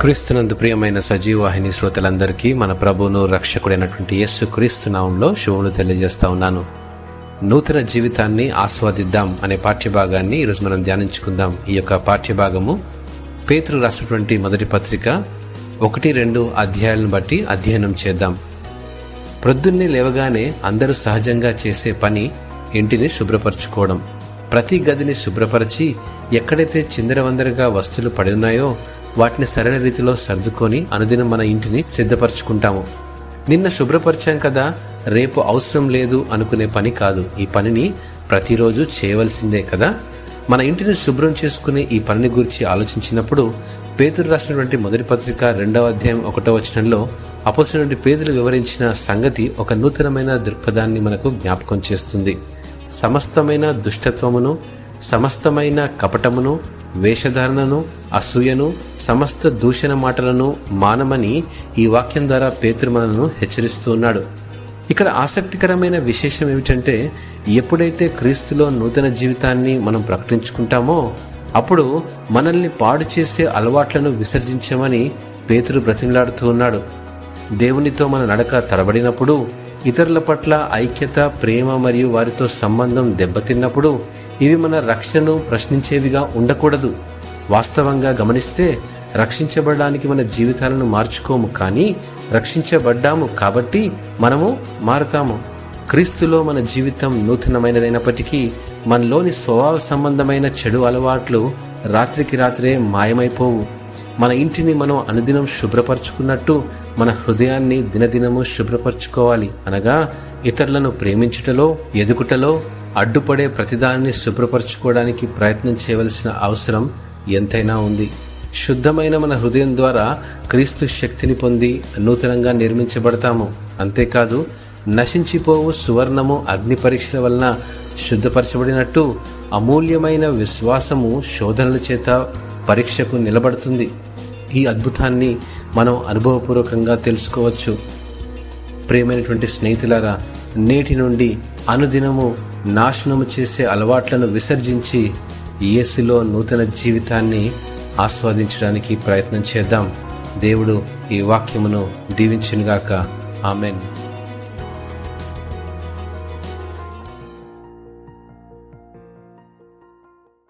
క్రీస్తునందు ప్రియమైన సజీవాహిని శ్రోతలందరికీ మన ప్రభువును రక్షకుడైనటువంటి యేసు క్రీస్తు నామంలో శుభములు తెలియజేస్తా ఉన్నాను నూతన జీవితాన్ని ఆస్వాదిద్దాం అనే పాఠ్యభాగాన్ని ఈరోజు మనం ధ్యానించుకుందాం ఈ యొక్క పాఠ్యభాగము పేతురు రాసినటువంటి మొదటి పత్రిక ఒకటి రెండు అధ్యాయాలను బట్టి అధ్యయనం చేద్దాం ప్రొద్దున్నే లేవగానే అందరూ సహజంగా చేసే పని ఇంటిని శుభ్రపరచుకోవడం ప్రతి గదిని శుభ్రపరిచి ఎక్కడైతే చిందరవందరగా వస్తువులు పడి ఉన్నాయో వాటిని సరైన రీతిలో సర్దుకొని అనుదినం మన ఇంటిని సిద్ధపరచుకుంటాము నిన్న శుభ్రపరిచాం కదా రేపు అవసరం లేదు అనుకునే పని కాదు ఈ పనిని ప్రతిరోజు చేయవలసిందే కదా మన ఇంటిని శుభ్రం చేసుకునే ఈ పనిని గురించి ఆలోచించినప్పుడు పేతురు రాసినటువంటి మొదటి పత్రిక రెండవ అధ్యాయం ఒకటో వచనంలో అపోసినటువంటి పేదలు వివరించిన సంగతి ఒక నూతనమైన దృక్పథాన్ని మనకు జ్ఞాపకం చేస్తుంది సమస్తమైన దుష్టత్వమును సమస్తమైన కపటమును వేషధారణను అసూయను సమస్త దూషణ మాటలను మానమని ఈ వాక్యం ద్వారా పేతురు మనలను హెచ్చరిస్తూ ఉన్నాడు ఇక్కడ ఆసక్తికరమైన విశేషం ఏమిటంటే ఎప్పుడైతే క్రీస్తులో నూతన జీవితాన్ని మనం ప్రకటించుకుంటామో అప్పుడు మనల్ని పాడు చేసే అలవాట్లను విసర్జించమని పేతురు బ్రతిమలాడుతూ ఉన్నాడు దేవునితో మన నడక తరబడినప్పుడు ఇతరుల పట్ల ఐక్యత ప్రేమ మరియు వారితో సంబంధం దెబ్బతిన్నప్పుడు ఇవి మన రక్షణను ప్రశ్నించేవిగా ఉండకూడదు వాస్తవంగా గమనిస్తే రక్షించబడడానికి మన జీవితాలను మార్చుకోము కానీ రక్షించబడ్డాము కాబట్టి మనము మారుతాము క్రీస్తులో మన జీవితం నూతనమైనదైనప్పటికీ మనలోని స్వభావ సంబంధమైన చెడు అలవాట్లు రాత్రికి రాత్రే మాయమైపోవు మన ఇంటిని మనం అనుదినం శుభ్రపరచుకున్నట్టు మన హృదయాన్ని దినదినము శుభ్రపరచుకోవాలి అనగా ఇతరులను ప్రేమించుటలో ఎదుగుటలో అడ్డుపడే ప్రతిదాన్ని శుభ్రపరచుకోవడానికి ప్రయత్నం చేయవలసిన అవసరం ఎంతైనా ఉంది శుద్ధమైన మన హృదయం ద్వారా క్రీస్తు శక్తిని పొంది నూతనంగా నిర్మించబడతాము అంతేకాదు నశించిపోవు సువర్ణము అగ్ని పరీక్షల వలన శుద్ధపరచబడినట్టు అమూల్యమైన విశ్వాసము శోధనల చేత పరీక్షకు నిలబడుతుంది ఈ అద్భుతాన్ని మనం అనుభవపూర్వకంగా తెలుసుకోవచ్చు ప్రియమైనటువంటి స్నేహితులారా నేటి నుండి అనుదినము నాశనము చేసే అలవాట్లను విసర్జించి యేసులో నూతన జీవితాన్ని ఆస్వాదించడానికి ప్రయత్నం చేద్దాం దేవుడు ఈ వాక్యమును దీవించునుగాక ఆమెన్